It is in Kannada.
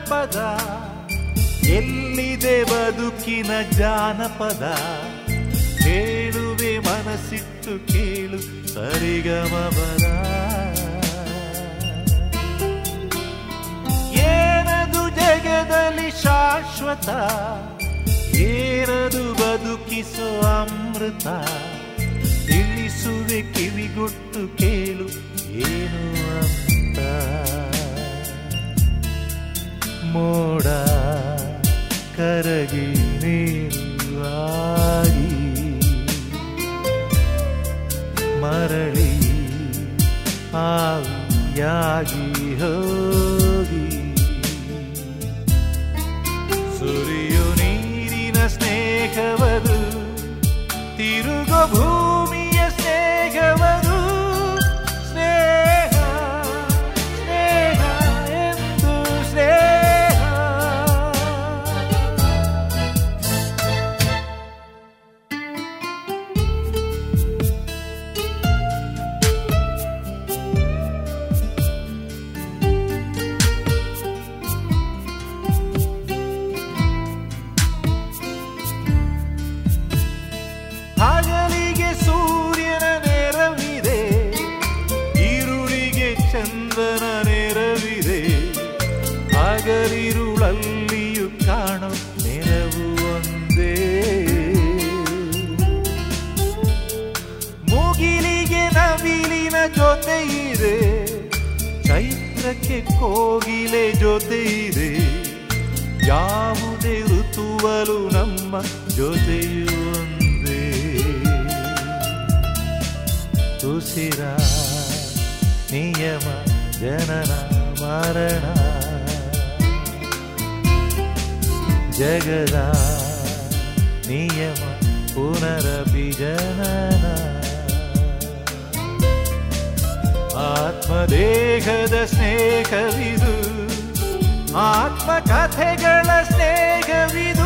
ಪದ ಎಲ್ಲಿದೆ ಬದುಕಿನ ಜಾನಪದ ಕೇಳುವೆ ಮನಸ್ಸಿಟ್ಟು ಕೇಳು ಸರಿಗಮಬರ ಏನದು ಜಗದಲ್ಲಿ ಶಾಶ್ವತ ಏನದು ಬದುಕಿಸೋ ಅಮೃತ ತಿಳಿಸುವೆ ಕಿವಿಗೊಟ್ಟು ಕೇಳು ಏನು ಅಂತ ಮೋಡ ಕರಗಿ ನೀರುವಾಗಿ ಮರಳಿ ಆವಿಯಾಗಿ ಹೋಗಿ ಸುರಿಯು ನೀರಿನ ಸ್ನೇಹವದು ತಿರುಗೋ ಭೂಮಿಯ ಸ್ನೇಹವದು ಸ್ನೇಹ ಸ್ನೇಹ ಎಂದು ಸ್ನೇಹ ಹಗಲಿಗೆ ಸೂರ್ಯನ ನೆರವಿದೆ ಈರುಳಿಗೆ ಚಂದ್ರನ ನೆರವಿದೆ ಹಗಲಿರುಳಲ್ಲಿಯೂ ಕಾಣೋ ನೆರವು ಒಂದೇ ಮುಗಿಲಿಗೆ ನವಿಲಿನ ಜೊತೆ ಇದೆ ಚೈತ್ರಕ್ಕೆ ಕೋಗಿಲೆ ಜೊತೆ ಇದೆ ಯಾವುದೇ ಋತುವಲು ನಮ್ಮ ಜೊತೆಯು ಒಂದೇ ಉಸಿರ ನಿಯಮ ಜನನ ಮರಣ ಜಗದ ನಿಯಮ ಪುನರಪಿ ಜನನ ಆತ್ಮದೇಹದ ಸ್ನೇಹವಿದು ಆತ್ಮಕಥೆಗಳ ಸ್ನೇಹವಿದು